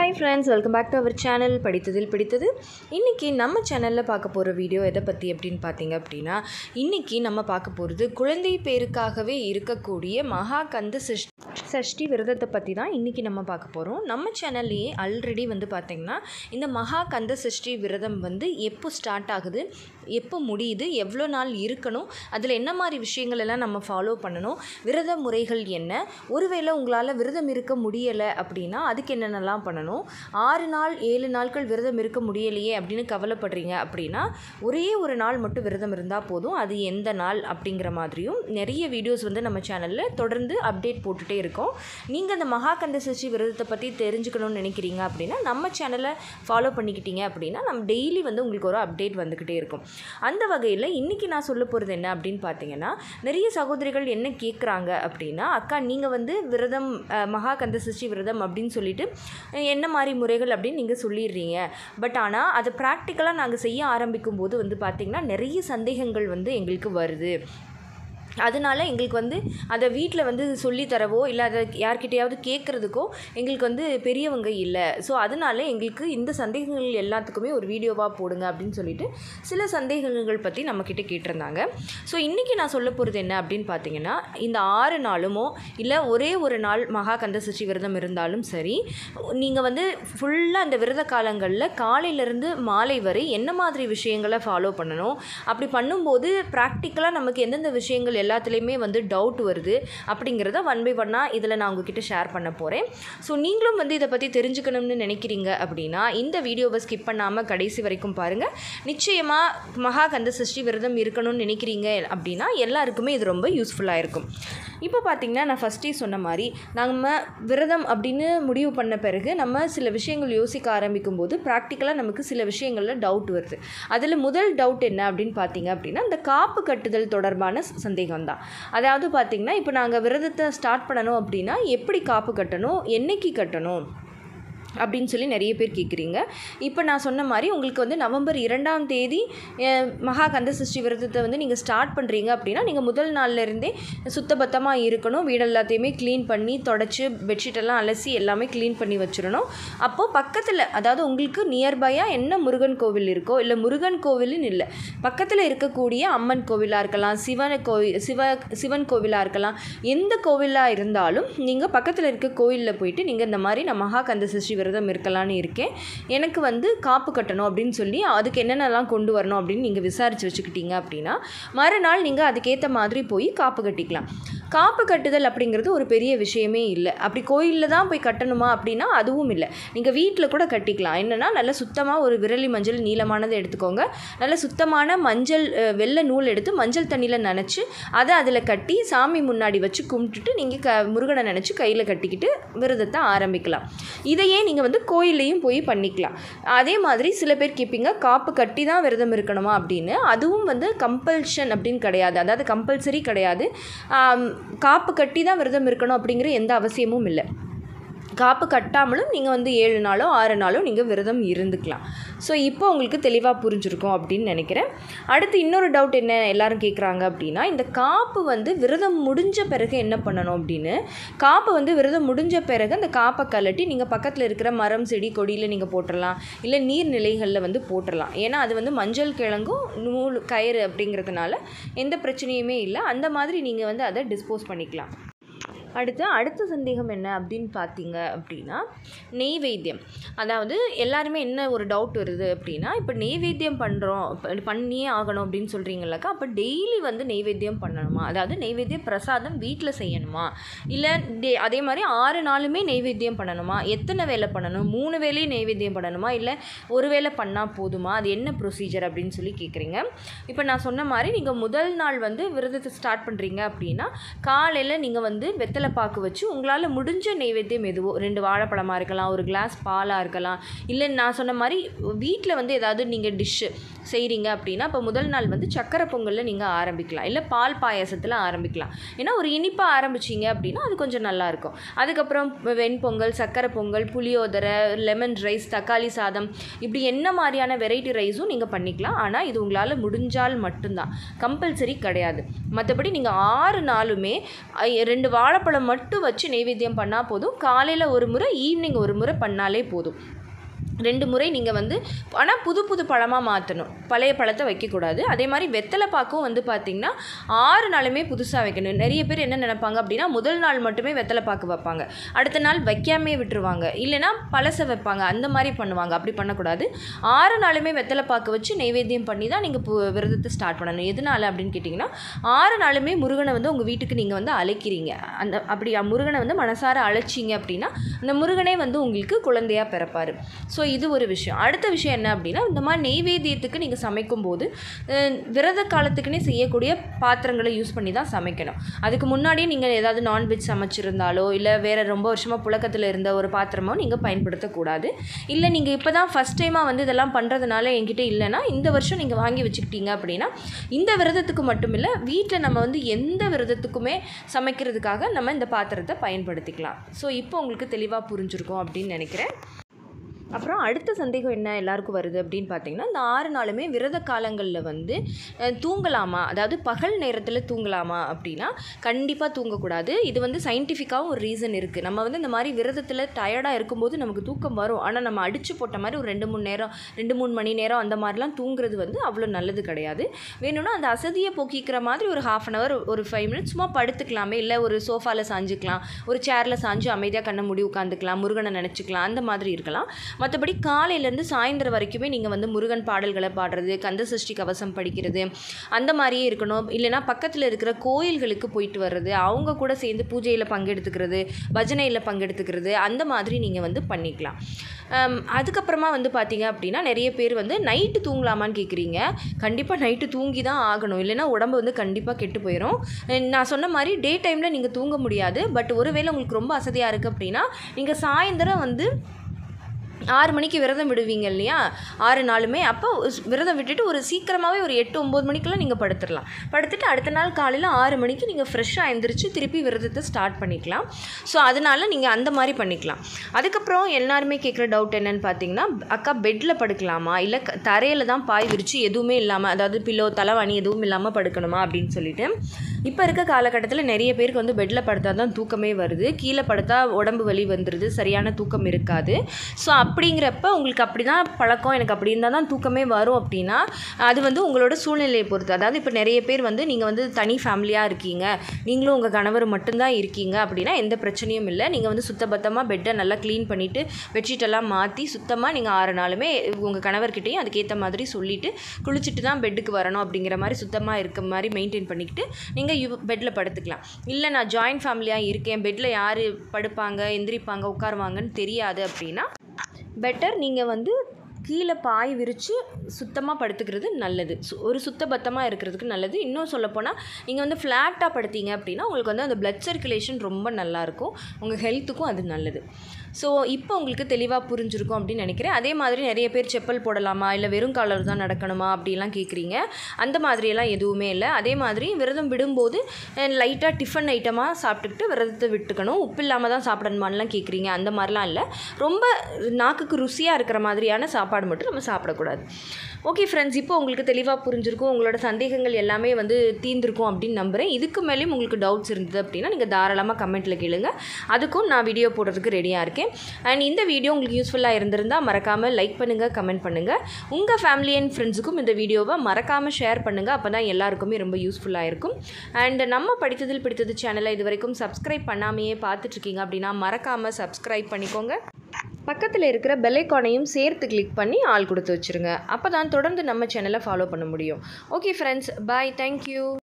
hi friends welcome back to our channel படித்ததில் பிடித்தது இன்றைக்கி நம்ம சேனலில் பார்க்க போகிற வீடியோ எதை பற்றி அப்படின்னு பார்த்தீங்க அப்படின்னா இன்றைக்கி நம்ம பார்க்க போகிறது குழந்தை பேருக்காகவே இருக்கக்கூடிய மகா கந்த சஷ் சஷ்டி விரதத்தை பற்றி தான் இன்றைக்கி நம்ம பார்க்க போகிறோம் நம்ம சேனல்லையே ஆல்ரெடி வந்து பார்த்திங்கன்னா இந்த மகா கந்த சஷ்டி விரதம் வந்து எப்போ ஸ்டார்ட் ஆகுது எப்போ முடியுது எவ்வளோ நாள் இருக்கணும் அதில் என்ன மாதிரி விஷயங்கள் எல்லாம் நம்ம ஃபாலோ பண்ணணும் விரத முறைகள் என்ன ஒருவேளை உங்களால் விரதம் இருக்க முடியலை அப்படின்னா அதுக்கு என்னென்னலாம் பண்ணணும் ஆறு நாள் ஏழு நாட்கள் விரதம் இருக்க முடியலையே அப்படின்னு கவலைப்படுறீங்க அப்படின்னா ஒரே ஒரு நாள் மட்டும் விரதம் இருந்தால் போதும் அது எந்த நாள் அப்படிங்கிற மாதிரியும் நிறைய வீடியோஸ் வந்து நம்ம சேனலில் தொடர்ந்து அப்டேட் போட்டுகிட்டே இருக்கோம் நீங்கள் அந்த மகாகந்த சஷ்டி விரதத்தை பற்றி தெரிஞ்சுக்கணும்னு நினைக்கிறீங்க அப்படின்னா நம்ம சேனலை ஃபாலோ பண்ணிக்கிட்டீங்க அப்படின்னா நம்ம டெய்லி வந்து உங்களுக்கு ஒரு அப்டேட் வந்துக்கிட்டே இருக்கும் அந்த வகையில் இன்றைக்கி நான் சொல்ல போகிறது என்ன அப்படின்னு பார்த்தீங்கன்னா நிறைய சகோதரிகள் என்ன கேட்குறாங்க அப்படின்னா அக்கா நீங்கள் வந்து விரதம் அஹ், மகா கந்த சஷ்டி விரதம் அப்படின்னு சொல்லிட்டு அஹ், என்ன மாதிரி முறைகள் அப்படின்னு நீங்கள் சொல்லிடுறீங்க பட் ஆனால் அதை ப்ராக்டிக்கலாக நாங்கள் செய்ய ஆரம்பிக்கும் போது வந்து பார்த்திங்கன்னா நிறைய சந்தேகங்கள் வந்து எங்களுக்கு வருது அதனால எங்களுக்கு வந்து அதை வீட்டில் வந்து சொல்லித் தரவோ இல்லை அதை யார்கிட்டயாவது கேட்குறதுக்கோ எங்களுக்கு வந்து பெரியவங்க இல்லை ஸோ அதனால எங்களுக்கு இந்த சந்தேகங்கள் எல்லாத்துக்குமே ஒரு வீடியோவாக போடுங்க அப்படின்னு சொல்லிட்டு சில சந்தேகங்கள் பற்றி நம்மக்கிட்ட கேட்டிருந்தாங்க ஸோ இன்றைக்கி நான் சொல்ல போகிறது என்ன அப்படின்னு பார்த்தீங்கன்னா இந்த ஆறு நாளுமோ இல்லை ஒரே ஒரு நாள் மகா கந்த சஷ்டி விரதம் இருந்தாலும் சரி நீங்கள் வந்து ஃபுல்லாக அந்த விரத காலங்களில் காலையிலேருந்து மாலை வரை என்ன மாதிரி விஷயங்களை ஃபாலோ பண்ணணும் அப்படி பண்ணும்போது ப்ராக்டிக்கலாக நமக்கு எந்தெந்த விஷயங்கள் எல்லாத்துலேயுமே வந்து டவுட் வருது அப்படிங்கிறத ஒன் பை ஒன்னாக இதில் நான் உங்ககிட்ட ஷேர் பண்ண போகிறேன் ஸோ நீங்களும் வந்து இதை பற்றி தெரிஞ்சுக்கணும்னு நினைக்கிறீங்க அப்படின்னா இந்த வீடியோவை ஸ்கிப் பண்ணாமல் கடைசி வரைக்கும் பாருங்கள் நிச்சயமாக மகா கந்த சஷ்டி விரதம் இருக்கணும்னு நினைக்கிறீங்க அப்படின்னா எல்லாருக்குமே இது ரொம்ப யூஸ்ஃபுல்லாக இருக்கும் இப்போ பார்த்தீங்கன்னா நான் ஃபஸ்ட்டே சொன்ன மாதிரி நம்ம விரதம் அப்படின்னு முடிவு பண்ண பிறகு நம்ம சில விஷயங்கள் யோசிக்க ஆரம்பிக்கும் போது ப்ராக்டிக்கலாக நமக்கு சில விஷயங்களில் டவுட் வருது அதில் முதல் டவுட் என்ன அப்படின்னு பார்த்தீங்க அப்படின்னா இந்த காப்பு கட்டுதல் தொடர்பான சந்தேகம் தான் அதாவது பார்த்தீங்கன்னா இப்போ நாங்கள் விரதத்தை ஸ்டார்ட் பண்ணணும் அப்படின்னா எப்படி காப்பு கட்டணும் என்னைக்கு கட்டணும் அப்படின்னு சொல்லி நிறைய பேர் கேட்குறீங்க இப்போ நான் சொன்ன மாதிரி உங்களுக்கு வந்து நவம்பர் இரண்டாம் தேதி அஹ், மகா கந்த சஷ்டி விரதத்தை வந்து நீங்கள் ஸ்டார்ட் பண்ணுறீங்க அப்படின்னா நீங்கள் முதல் நாள்ல இருந்தே சுத்தபத்தமாக இருக்கணும் வீடு எல்லாத்தையுமே க்ளீன் பண்ணி தொடச்சி பெட்ஷீட்டெல்லாம் அலசி எல்லாமே க்ளீன் பண்ணி வச்சிடணும் அப்போது பக்கத்தில் அதாவது உங்களுக்கு நியர்பையாக என்ன முருகன் கோவில் இருக்கோ இல்லை முருகன் கோவில்னு இல்லை பக்கத்தில் இருக்கக்கூடிய அம்மன் கோவிலாக இருக்கலாம் சிவன் கோவில் சிவ சிவன் கோவிலாக இருக்கலாம் எந்த கோவிலாக இருந்தாலும் நீங்கள் பக்கத்தில் இருக்க கோவிலில் போயிட்டு நீங்கள் இந்த மாதிரி நான் மகா கந்த சஷ்டி விரதம் இருக்கலாம்னு இருக்கேன் எனக்கு வந்து காப்பு கட்டணும் அப்படின்னு சொல்லி அதுக்கு என்னென்னலாம் கொண்டு வரணும் அப்படின்னு நீங்கள் விசாரித்து வச்சுக்கிட்டீங்க அப்படின்னா மறுநாள் நீங்கள் அதுக்கேற்ற மாதிரி போய் காப்பு கட்டிக்கலாம் காப்பு கட்டுதல் அப்படிங்கிறது ஒரு பெரிய விஷயமே இல்லை அப்படி கோயிலில் தான் போய் கட்டணுமா அப்படின்னா அதுவும் இல்லை நீங்கள் வீட்டில் கூட கட்டிக்கலாம் என்னென்னா நல்ல சுத்தமாக ஒரு விரலி மஞ்சள் நீளமானதை எடுத்துக்கோங்க நல்ல சுத்தமான மஞ்சள் அஹ், வெள்ளை நூல் எடுத்து மஞ்சள் தண்ணியில் நனைச்சி அதை அதில் கட்டி சாமி முன்னாடி வச்சு கும்பிட்டுட்டு நீங்கள் க முருகனை நினச்சி கையில் கட்டிக்கிட்டு விரதத்தை ஆரம்பிக்கலாம் இதையே நீங்கள் வந்து கோயில்லையும் போய் பண்ணிக்கலாம் அதே மாதிரி சில பேர் கேட்பீங்க காப்பு கட்டி தான் விரதம் இருக்கணுமா அப்படின்னு அதுவும் வந்து கம்பல்ஷன் அப்படின்னு கிடையாது அதாவது கம்பல்சரி கிடையாது ஆம், காப்பு கட்டி தான் விரதம் இருக்கணும் அப்படிங்கிற எந்த அவசியமும் இல்லை காப்பு கட்டாமலும் நீங்கள் வந்து ஏழு நாளோ ஆறு நாளோ நீங்கள் விரதம் இருந்துக்கலாம் ஸோ இப்போ உங்களுக்கு தெளிவாக புரிஞ்சிருக்கும் அப்படின்னு நினைக்கிறேன் அடுத்து இன்னொரு டவுட் என்ன எல்லாரும் கேட்குறாங்க அப்படின்னா இந்த காப்பு வந்து விரதம் முடிஞ்ச பிறகு என்ன பண்ணணும் அப்படின்னு காப்பு வந்து விரதம் முடிஞ்ச பிறகு அந்த காப்பை கலட்டி நீங்கள் பக்கத்தில் இருக்கிற மரம் செடி கொடியில் நீங்கள் போட்டுடலாம் இல்லை நீர்நிலைகளில் வந்து போட்டுடலாம் ஏன்னா அது வந்து மஞ்சள் கிழங்கும் நூல் கயிறு அப்படிங்கிறதுனால எந்த பிரச்சனையுமே இல்லை அந்த மாதிரி நீங்கள் வந்து அதை டிஸ்போஸ் பண்ணிக்கலாம் அடுத்து அடுத்த சந்தேகம் என்ன அப்படின்னு பார்த்தீங்க அப்படின்னா நெய்வேத்தியம் அதாவது எல்லாருமே என்ன ஒரு டவுட் வருது அப்படின்னா இப்போ நெய்வேத்தியம் பண்ணுறோம் பண்ணியே ஆகணும் அப்படின்னு சொல்கிறீங்கல்லக்கா அப்போ டெய்லி வந்து நெய்வேத்தியம் பண்ணணுமா அதாவது நெய்வேத்திய பிரசாதம் வீட்டில் செய்யணுமா இல்லை டே அதே மாதிரி ஆறு நாளுமே நெய்வேத்தியம் பண்ணணுமா எத்தனை வேலை பண்ணணும் மூணு வேலையும் நெய்வேத்தியம் பண்ணணுமா இல்லை ஒரு வேளை பண்ணால் போதுமா அது என்ன ப்ரொசீஜர் அப்படின்னு சொல்லி கேட்குறீங்க இப்போ நான் சொன்ன மாதிரி நீங்கள் முதல் நாள் வந்து விரதத்தை ஸ்டார்ட் பண்ணுறீங்க அப்படின்னா காலையில் நீங்கள் வந்து வெத்தலை பாக்கு வச்சு உங்களால் முடிஞ்ச நெய்வேத்தியம் எதுவோ ரெண்டு வாழைப்பழமாக இருக்கலாம் ஒரு கிளாஸ் பாலாக இருக்கலாம் இல்லை நான் சொன்ன மாதிரி வீட்டில் வந்து ஏதாவது நீங்கள் டிஷ்ஷு செய்கிறீங்க அப்படின்னா இப்போ முதல் நாள் வந்து சக்கரை பொங்கலில் நீங்கள் ஆரம்பிக்கலாம் இல்லை பால் பாயாசத்தில் ஆரம்பிக்கலாம் ஏன்னா ஒரு இனிப்பாக ஆரம்பிச்சிங்க அப்படின்னா அது கொஞ்சம் நல்லாயிருக்கும் அதுக்கப்புறம் வெண்பொங்கல் சக்கரை பொங்கல் புளியோதரை லெமன் ரைஸ் தக்காளி சாதம் இப்படி என்ன மாதிரியான வெரைட்டி ரைஸும் நீங்கள் பண்ணிக்கலாம் ஆனால் இது உங்களால் முடிஞ்சால் மட்டும்தான் கம்பல்சரி கிடையாது மற்றபடி நீங்கள் ஆறு நாளுமே ஐ- ரெண்டு வாழைப்பழம் பலாப்பழம் மட்டும் வச்சு நெய்வேத்தியம் பண்ணால் போதும் காலையில் ஒரு முறை ஈவினிங் ஒரு முறை பண்ணாலே போதும் ரெண்டு முறை நீங்கள் வந்து ஆனால் புது புது பழமாக மாற்றணும் பழைய பழத்தை வைக்கக்கூடாது அதே மாதிரி வெத்தலை பாக்கும் வந்து பார்த்திங்கன்னா ஆறு நாளுமே புதுசாக வைக்கணும் நிறைய பேர் என்ன நினைப்பாங்க அப்படின்னா முதல் நாள் மட்டுமே வெத்தலை பாக்கு வைப்பாங்க அடுத்த நாள் வைக்காமே விட்டுருவாங்க இல்லைன்னா பழசை வைப்பாங்க அந்த மாதிரி பண்ணுவாங்க அப்படி பண்ணக்கூடாது ஆறு நாளுமே வெத்தலை பாக்கு வச்சு நெய்வேத்தியம் பண்ணி தான் நீங்கள் பு விரதத்தை ஸ்டார்ட் பண்ணணும் எதனால அப்படின்னு கேட்டிங்கன்னா ஆறு நாளுமே முருகனை வந்து உங்கள் வீட்டுக்கு நீங்கள் வந்து அழைக்கிறீங்க அந்த அப்படி முருகனை வந்து மனசார அழைச்சிங்க அப்படின்னா அந்த முருகனே வந்து உங்களுக்கு குழந்தையாக பிறப்பார் ஸோ இது ஒரு விஷயம் அடுத்த விஷயம் என்ன அப்படின்னா இந்த மாதிரி நெய்வேத்தியத்துக்கு நீங்கள் சமைக்கும்போது அஹ், விரத காலத்துக்குன்னே செய்யக்கூடிய பாத்திரங்களை யூஸ் பண்ணி தான் சமைக்கணும் அதுக்கு முன்னாடியே நீங்கள் ஏதாவது நான்வெஜ் சமைச்சிருந்தாலோ இல்லை வேறு ரொம்ப வருஷமாக புழக்கத்தில் இருந்த ஒரு பாத்திரமோ நீங்கள் பயன்படுத்தக்கூடாது இல்லை நீங்கள் இப்போ தான் ஃபஸ்ட் டைமாக வந்து இதெல்லாம் பண்ணுறதுனால என்கிட்ட இல்லைன்னா இந்த வருஷம் நீங்கள் வாங்கி வச்சுக்கிட்டீங்க அப்படின்னா இந்த விரதத்துக்கு மட்டும் இல்லை வீட்டில் நம்ம வந்து எந்த விரதத்துக்குமே சமைக்கிறதுக்காக நம்ம இந்த பாத்திரத்தை பயன்படுத்திக்கலாம் ஸோ இப்போ உங்களுக்கு தெளிவாக புரிஞ்சிருக்கும் அப்படின்னு நினைக்கிறேன் அப்புறம் அடுத்த சந்தேகம் என்ன எல்லாருக்கும் வருது அப்படின்னு பார்த்தீங்கன்னா இந்த ஆறு நாளுமே விரத காலங்களில் வந்து அஹ், தூங்கலாமா அதாவது பகல் நேரத்தில் தூங்கலாமா அப்படின்னா கண்டிப்பாக தூங்கக்கூடாது இது வந்து சயின்டிஃபிக்காகவும் ஒரு ரீசன் இருக்குது நம்ம வந்து இந்த மாதிரி விரதத்தில் டயர்டாக இருக்கும்போது நமக்கு தூக்கம் வரும் ஆனால் நம்ம அடித்து போட்ட மாதிரி ஒரு ரெண்டு மூணு நேரம் ரெண்டு மூணு மணி நேரம் அந்த மாதிரிலாம் தூங்குறது வந்து அவ்வளோ நல்லது கிடையாது வேணும்னா அந்த அசதியை போக்கிக்கிற மாதிரி ஒரு ஹாஃப் அன் ஹவர் ஒரு ஃபைவ் மினிட்ஸ் சும்மா படுத்துக்கலாமே இல்லை ஒரு சோஃபாவில் சாஞ்சுக்கலாம் ஒரு சேரில் சாஞ்சு அமைதியாக கண்ணை மூடி உட்காந்துக்கலாம் முருகனை நினச்சிக்கலாம் அந்த மாதிரி இருக்கலாம் மற்றபடி காலையிலேருந்து சாயந்தரம் வரைக்குமே நீங்கள் வந்து முருகன் பாடல்களை பாடுறது கந்த சஷ்டி கவசம் படிக்கிறது அந்த மாதிரியே இருக்கணும் இல்லைனா பக்கத்தில் இருக்கிற கோயில்களுக்கு போயிட்டு வர்றது அவங்க கூட சேர்ந்து பூஜையில் பங்கெடுத்துக்கிறது பஜனையில் பங்கெடுத்துக்கிறது அந்த மாதிரி நீங்கள் வந்து பண்ணிக்கலாம் ஆம், அதுக்கப்புறமா வந்து பார்த்தீங்க அப்படின்னா நிறைய பேர் வந்து நைட்டு தூங்கலாமான்னு கேட்குறீங்க கண்டிப்பாக நைட்டு தூங்கி தான் ஆகணும் இல்லைன்னா உடம்பு வந்து கண்டிப்பாக கெட்டு போயிடும் அஹ் நான் சொன்ன மாதிரி டே டைமில் நீங்கள் தூங்க முடியாது பட் ஒருவேளை உங்களுக்கு ரொம்ப அசதியாக இருக்குது அப்படின்னா நீங்கள் சாயந்தரம் வந்து ஆறு மணிக்கு விரதம் விடுவீங்க இல்லையா ஆறு நாளுமே அப்போ ஸ்- விரதம் விட்டுட்டு ஒரு சீக்கிரமாகவே ஒரு எட்டு ஒம்பது மணிக்கெல்லாம் நீங்கள் படுத்துடலாம் படுத்துட்டு அடுத்த நாள் காலையில் ஆறு மணிக்கு நீங்கள் ஃப்ரெஷ்ஷாக எழுந்திரிச்சு திருப்பி விரதத்தை ஸ்டார்ட் பண்ணிக்கலாம் ஸோ அதனால் நீங்கள் அந்த மாதிரி பண்ணிக்கலாம் அதுக்கப்புறம் எல்லாருமே கேட்குற டவுட் என்னன்னு பார்த்தீங்கன்னா அக்கா பெட்டில் படுக்கலாமா இல்லை க தரையில் தான் பாய் விரித்து எதுவுமே இல்லாமல் அதாவது பில்லோ தலைவாணி எதுவும் இல்லாமல் படுக்கணுமா அப்படின்னு சொல்லிட்டு இப்போ இருக்க காலகட்டத்தில் நிறைய பேருக்கு வந்து பெட்டில் படுத்தா தான் தூக்கமே வருது கீழே படுத்தா உடம்பு வலி வந்துடுது சரியான தூக்கம் இருக்காது ஸோ அப்படிங்கிறப்ப உங்களுக்கு அப்படி தான் பழக்கம் எனக்கு அப்படி இருந்தால் தான் தூக்கமே வரும் அப்படின்னா அது வந்து உங்களோட சூழ்நிலையை பொறுத்து அதாவது இப்போ நிறைய பேர் வந்து நீங்கள் வந்து தனி ஃபேமிலியாக இருக்கீங்க நீங்களும் உங்கள் கணவர் மட்டும்தான் இருக்கீங்க அப்படின்னா எந்த பிரச்சனையும் இல்லை நீங்கள் வந்து சுத்தபத்தமாக பெட்டை நல்லா க்ளீன் பண்ணிவிட்டு பெட்ஷீட்டெல்லாம் மாற்றி சுத்தமாக நீங்கள் ஆறு நாளுமே உங்கள் கணவர்கிட்டையும் அதுக்கேற்ற மாதிரி சொல்லிவிட்டு குளிச்சுட்டு தான் பெட்டுக்கு வரணும் அப்படிங்கிற மாதிரி சுத்தமாக இருக்க மாதிரி மெயின்டைன் பண்ணிக்கிட்டு நீங்கள் யூ பெட்டில் படுத்துக்கலாம் இல்லை நான் ஜாயின்ட் ஃபேமிலியாக இருக்கேன் பெட்டில் யார் படுப்பாங்க எந்திரிப்பாங்க உட்காருவாங்கன்னு தெரியாது அப்படின்னா பெட்டர் நீங்கள் வந்து கீழே பாய் விரித்து சுத்தமாக படுத்துக்கிறது நல்லது சு- ஒரு சுத்தபத்தமாக இருக்கிறதுக்கு நல்லது இன்னும் சொல்லப்போனால் நீங்கள் வந்து ஃப்ளாட்டாக படுத்தீங்க அப்படின்னா உங்களுக்கு வந்து அந்த blood சர்க்குலேஷன் ரொம்ப நல்லாயிருக்கும் உங்கள் ஹெல்த்துக்கும் அது நல்லது ஸோ இப்போ உங்களுக்கு தெளிவாக புரிஞ்சிருக்கும் அப்படின்னு நினைக்கிறேன் அதே மாதிரி நிறைய பேர் செப்பல் போடலாமா இல்லை வெறும் காலர் தான் நடக்கணுமா அப்படிலாம் கேட்குறீங்க அந்த மாதிரியெல்லாம் எதுவுமே இல்லை அதே மாதிரி விரதம் விடும்போது லைட்டாக டிஃபன் ஐட்டமாக சாப்பிட்டுக்கிட்டு விரதத்தை விட்டுக்கணும் உப்பு இல்லாமல் தான் சாப்பிடணுமான்லாம் கேட்குறீங்க அந்த மாதிரிலாம் இல்லை ரொம்ப நாக்குக்கு ருசியாக இருக்கிற மாதிரியான சாப்பாடு மட்டும் நம்ம சாப்பிடக்கூடாது ஓகே ஃப்ரெண்ட்ஸ் இப்போ உங்களுக்கு தெளிவாக புரிஞ்சிருக்கும் உங்களோட சந்தேகங்கள் எல்லாமே வந்து தீர்ந்திருக்கும் அப்படின்னு நம்புகிறேன் இதுக்கு மேலேயும் உங்களுக்கு டவுட்ஸ் இருந்தது அப்படின்னா நீங்கள் தாராளமாக கமெண்ட்டில் கேளுங்க அதுக்கும் நான் வீடியோ போடுறதுக்கு ரெடியாக இருக்கேன் அண்ட் இந்த வீடியோ உங்களுக்கு யூஸ்ஃபுல்லாக இருந்திருந்தால் மறக்காமல் லைக் பண்ணுங்கள் கமெண்ட் பண்ணுங்கள் உங்கள் ஃபேமிலி அண்ட் ஃப்ரெண்ட்ஸுக்கும் இந்த வீடியோவை மறக்காமல் ஷேர் பண்ணுங்கள் அப்போ தான் எல்லாருக்குமே ரொம்ப யூஸ்ஃபுல்லாக இருக்கும் அண்ட் நம்ம படித்ததில் பிடித்தது சேனலை இது வரைக்கும் சப்ஸ்கிரைப் பண்ணாமையே பார்த்துட்ருக்கீங்க அப்படின்னா மறக்காமல் சப்ஸ்கிரைப் பண்ணிக்கோங்க பக்கத்தில் இருக்கிற பெல்லைக்கானையும் சேர்த்து கிளிக் பண்ணி ஆள் கொடுத்து வச்சுருங்க அப்போ தான் தொடர்ந்து நம்ம சேனலை ஃபாலோ பண்ண முடியும் ஓகே ஃப்ரெண்ட்ஸ் பாய் தேங்க்யூ